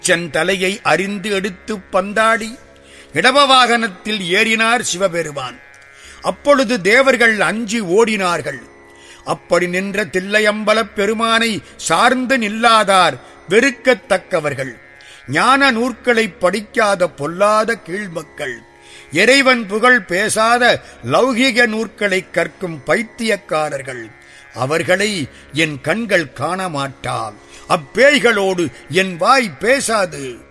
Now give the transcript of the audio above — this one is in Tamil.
செந்தலையை அறிந்து எடுத்து பந்தாடி இடப வாகனத்தில் ஏறினார் சிவபெருமான் அப்பொழுது தேவர்கள் அஞ்சி ஓடினார்கள் அப்படி நின்ற தில்லையம்பலப் பெருமானை சார்ந்து நில்லாதார் வெறுக்கத்தக்கவர்கள் ஞான நூற்களை படிக்காத பொல்லாத கீழ்மக்கள் இறைவன் புகழ் பேசாத லௌகிக நூற்களை கற்கும் பைத்தியக்காரர்கள் அவர்களை என் கண்கள் காண மாட்டாம் அப்பேய்களோடு என் வாய் பேசாது